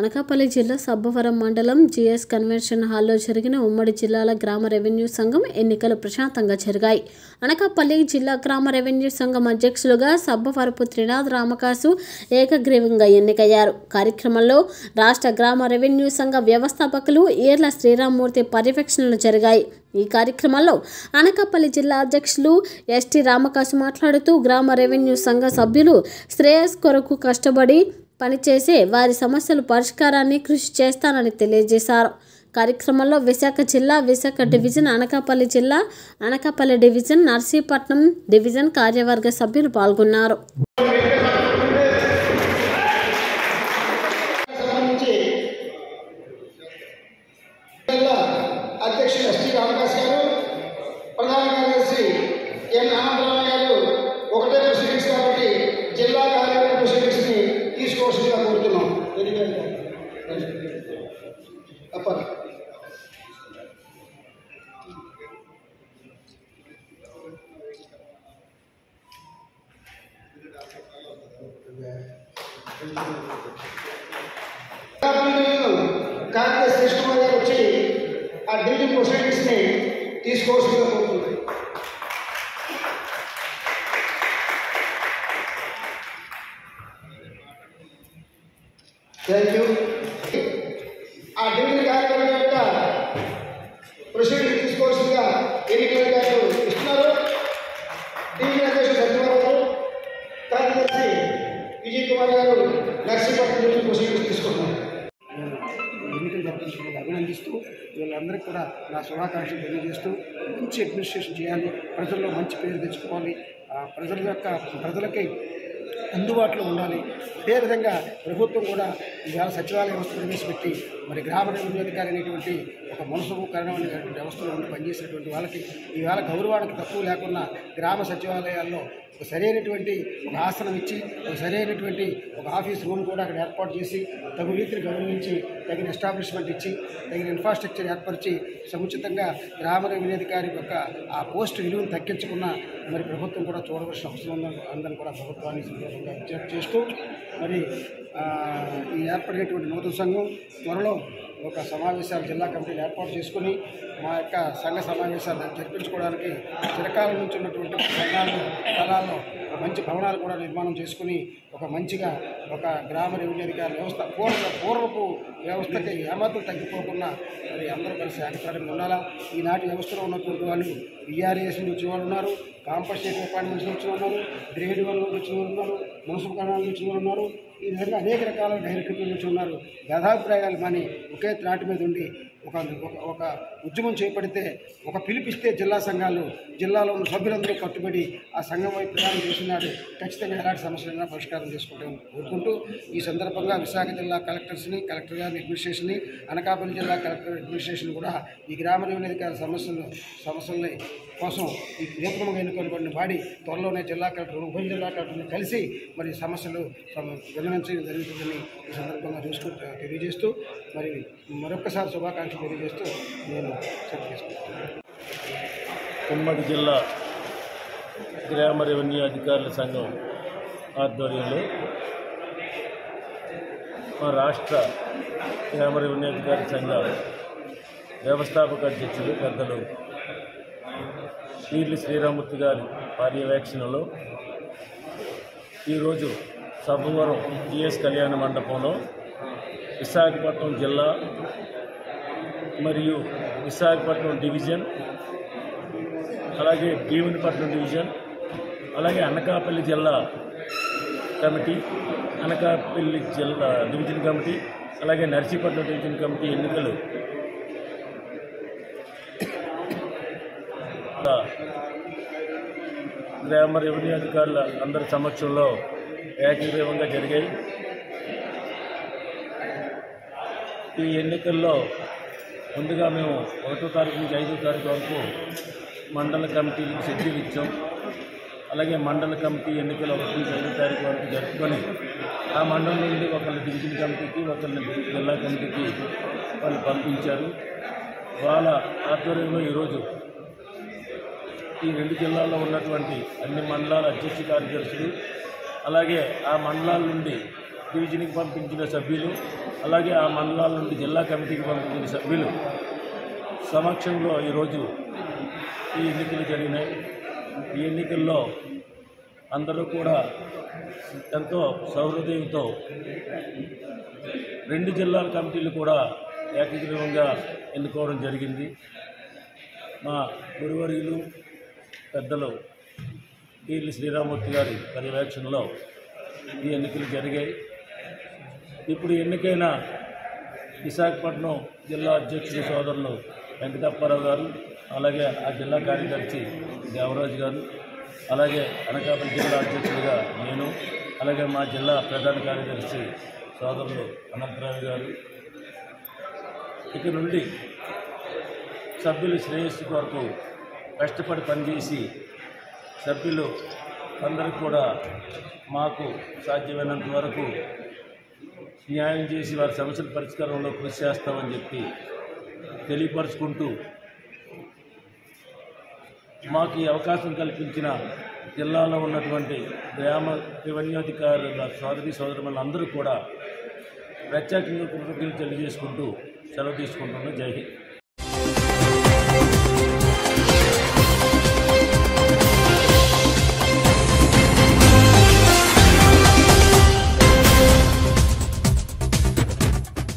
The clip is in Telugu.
అనకాపల్లి జిల్లా సబ్బవరం మండలం జిఎస్ కన్వెన్షన్ హాల్లో జరిగిన ఉమ్మడి జిల్లాల గ్రామ రెవెన్యూ సంఘం ఎన్నికలు ప్రశాంతంగా జరిగాయి అనకాపల్లి జిల్లా గ్రామ రెవెన్యూ సంఘం అధ్యక్షులుగా సబ్బవరపు త్రినాథ్ రామకాసు ఏకగ్రీవంగా ఎన్నికయ్యారు కార్యక్రమంలో రాష్ట్ర గ్రామ రెవెన్యూ సంఘ వ్యవస్థాపకులు ఈర్ల శ్రీరామ్మూర్తి పర్యవేక్షణలు జరిగాయి ఈ కార్యక్రమంలో అనకాపల్లి జిల్లా అధ్యక్షులు ఎస్టీ రామకాసు మాట్లాడుతూ గ్రామ రెవెన్యూ సంఘ సభ్యులు శ్రేయస్ కొరకు కష్టపడి పనిచేసే వారి సమస్యల పరిష్కారాన్ని కృషి చేస్తానని తెలియజేశారు కార్యక్రమంలో విశాఖ జిల్లా విశాఖ డివిజన్ అనకాపల్లి జిల్లా అనకాపల్లి డివిజన్ నర్సీపట్నం డివిజన్ కార్యవర్గ సభ్యులు పాల్గొన్నారు సంబంధించి జిల్లా అధ్యక్షుడు ఎస్టీ రామదాస్ గారు ప్రధాన కార్యదర్శి ఎన్ ఆనందరామయ్య గారు ఒకటే ప్రొసీడింగ్స్ కాబట్టి జిల్లా కార్యవర్గ ప్రొసీడింగ్స్ ని తీసుకోవాల్సిందిగా కోరుతున్నాం తప్పదు కార్యదర్శి కృష్ణకుమార్ గారు వచ్చి ఆ డివిజన్ ప్రొసీడింగ్స్ ని తీసుకోవాల్సిందిగా కోరుతున్నాం థ్యాంక్ యూ ఆ డివిజన్ కార్యవర్గం యొక్క ప్రొసీడింగ్ తీసుకోవాల్సిందిగా ఎన్నికల గారు ఇస్తున్నారు డివిజన్ అధ్యక్షుడు సత్యనారాయణ గారు కార్యదర్శి విజయ్ కుమార్ గారు నర్సీపట్నం డివిజన్ ప్రొసీడింగ్స్ తీసుకుంటున్నారు నేను ఎన్నికలు జరిపించుకుని అభినందిస్తూ వీళ్ళందరికీ కూడా నా శుభాకాంక్షలు తెలియజేస్తూ మంచి అడ్మినిస్ట్రేషన్ చేయాలి ప్రజల్లో మంచి పేరు తెచ్చుకోవాలి ఆ ప్రజల యొక్క ప్రజలకి అందుబాటులో ఉండాలి అదేవిధంగా ప్రభుత్వం కూడా ఇవాళ సచివాలయ వ్యవస్థ ప్రవేశపెట్టి మరి గ్రామ రెవెన్యూ అధికారి అనేటువంటి ఒక మనసుకరణం అనేటువంటి వ్యవస్థలో ఉండి పనిచేసినటువంటి వాళ్ళకి ఈవేళ గౌరవానికి తక్కువ లేకుండా గ్రామ సచివాలయాల్లో ఒక సరైనటువంటి ఒక ఆసనం ఇచ్చి ఒక సరైనటువంటి ఒక ఆఫీస్ రూమ్ కూడా అక్కడ ఏర్పాటు చేసి తగు రీతిని గౌరవించి తగిన ఎస్టాబ్లిష్మెంట్ ఇచ్చి తగిన ఇన్ఫ్రాస్ట్రక్చర్ ఏర్పరిచి సముచితంగా గ్రామ రెవెన్యూ అధికారి యొక్క ఆ పోస్ట్ విలువను తగ్గించకుండా మరి ప్రభుత్వం కూడా చూడవలసిన అవసరం ఉందని ఉందని కూడా ప్రభుత్వాన్ని ఈ సందర్భంగా విజ్ఞప్తి చేస్తూ మరి ఆ, ఈ ఏర్పడినటువంటి నూతన సంఘం త్వరలో ఒక సమావేశాలు జిల్లా కమిటీలు ఏర్పాటు చేసుకుని మా యొక్క సంఘ సమావేశాలు జరిపించుకోవడానికి చిరకాలం నుంచి ఉన్నటువంటి సంఘాలు స్థలాల్లో ఒక మంచి భవనాలు కూడా నిర్మాణం చేసుకుని ఒక మంచిగా ఒక గ్రామ రెవెన్యూ అధికారుల వ్యవస్థ పూర్వ పూర్వపు వ్యవస్థకి ఏమాత్రం తగ్గిపోకుండా మరి అందరూ కలిసి ఏకప్రకంగా ఉండాలా ఈనాటి వ్యవస్థలో ఉన్నటువంటి వాళ్ళు బీఆర్ఎస్ నుంచి వచ్చిన వాళ్ళు ఉన్నారు కాంపన్సేషన్ అపాయింట్మెంట్స్ నుంచి వచ్చిన వాళ్ళు ఉన్నారు గ్రేడ్ వన్ నుంచి వచ్చిన వాళ్ళు ఉన్నారు మున్సిపల్ కణాల నుంచి వచ్చిన వాళ్ళు ఉన్నారు ఈ విధంగా అనేక రకాల డైరెక్టర్ల నుంచి ఉన్నారు భేదాభిప్రాయాలు మాని ఒకే త్రాటి మీద ఉండి ఒక ఒక- ఒక ఉద్యమం చేపడితే ఒక పిలిపిస్తే జిల్లా సంఘాలు జిల్లాలో ఉన్న సభ్యులందరూ కట్టుబడి ఆ సంఘం వైపు ప్రయాణం చేసినాడు ఖచ్చితంగా ఎలాంటి సమస్యలైనా పరిష్కారం చేసుకుంటాం కోరుకుంటూ ఈ సందర్భంగా విశాఖ జిల్లా కలెక్టర్స్ని కలెక్టర్ గారి అడ్మినిస్ట్రేషన్ని అనకాపల్లి జిల్లా కలెక్టర్ అడ్మినిస్ట్రేషన్ కూడా ఈ గ్రామ రెవెన్యూ అధికారుల సమస్యలు సమస్యలని కోసం ఈ నూతనంగా ఎన్నుకోబడిన బాడీ త్వరలోనే జిల్లా కలెక్టర్ ఉభయ జిల్లా కలెక్టర్ని కలిసి మరి సమస్యలు సమ- విన్నవించడం జరుగుతుందని ఈ సందర్భంగా చూసుకుంటూ తెలియజేస్తూ మరి మరొకసారి శుభాకాంక్షలు తెలియజేస్తూ నేను సెలవు చేసుకుంటాను ఉమ్మడి జిల్లా గ్రామ రెవెన్యూ అధికారుల సంఘం ఆధ్వర్యంలో మా రాష్ట్ర గ్రామ రెవెన్యూ అధికారి సంఘ వ్యవస్థాపక అధ్యక్షులు పెద్దలు పీర్లి శ్రీరామూర్తి గారి పర్యవేక్షణలో ఈరోజు సభవరం జిఎస్ కళ్యాణ మండపంలో విశాఖపట్నం జిల్లా మరియు విశాఖపట్నం డివిజన్ అలాగే భీమునిపట్నం డివిజన్ అలాగే అనకాపల్లి జిల్లా కమిటీ అనకాపల్లి జిల్లా డివిజన్ కమిటీ అలాగే నర్సీపట్నం డివిజన్ కమిటీ ఎన్నికలు గ్రామ రెవెన్యూ అధికారుల అందరి సమక్షంలో ఏకగ్రీవంగా జరిగాయి ఈ ఎన్నికల్లో ముందుగా మేము ఒకటో తారీఖు నుంచి ఐదో తారీఖు వరకు మండల కమిటీలకు షెడ్యూల్ ఇచ్చాం అలాగే మండల కమిటీ ఎన్నికలు ఒకటి నుంచి ఐదో తారీఖు వరకు జరుపుకొని ఆ మండలం నుండి ఒకరిని డివిజన్ కమిటీకి ఒకరిని జిల్లా కమిటీకి వాళ్ళు పంపించారు వాళ్ళ ఆధ్వర్యంలో ఈరోజు ఈ రెండు జిల్లాల్లో ఉన్నటువంటి అన్ని మండలాల అధ్యక్ష కార్యదర్శులు అలాగే ఆ మండలాల నుండి డివిజన్కి పంపించిన సభ్యులు అలాగే ఆ మండలాల నుండి జిల్లా కమిటీకి పంపించిన సభ్యులు సమక్షంలో ఈరోజు ఈ ఎన్నికలు జరిగినాయి ఈ ఎన్నికల్లో అందరూ కూడా ఎంతో సౌహృదయంతో రెండు జిల్లాల కమిటీలు కూడా ఏకగ్రీవంగా ఎన్నుకోవడం జరిగింది మా గురువర్యులు పెద్దలు కీర్లి శ్రీరామూర్తి గారి పర్యవేక్షణలో ఈ ఎన్నికలు జరిగాయి ఇప్పుడు ఎన్నికైన విశాఖపట్నం జిల్లా అధ్యక్షుడి సోదరులు వెంకటప్పారావు గారు అలాగే ఆ జిల్లా కార్యదర్శి దేవరాజు గారు అలాగే అనకాపల్లి జిల్లా అధ్యక్షుడిగా నేను అలాగే మా జిల్లా ప్రధాన కార్యదర్శి సోదరులు అనంతరావు గారు ఇక నుండి సభ్యుల శ్రేయస్సు కొరకు కష్టపడి పనిచేసి సభ్యులు అందరికీ కూడా మాకు సాధ్యమైనంత వరకు న్యాయం చేసి వారి సమస్యల పరిష్కారంలో కృషి చేస్తామని చెప్పి తెలియపరుచుకుంటూ మాకు ఈ అవకాశం కల్పించిన జిల్లాలో ఉన్నటువంటి గ్రామ రెవెన్యూ అధికారుల సోదరి సోదరులందరూ కూడా ప్రత్యేకంగా కృతజ్ఞతలు తెలియజేసుకుంటూ సెలవు తీసుకుంటున్నాను జై హింద్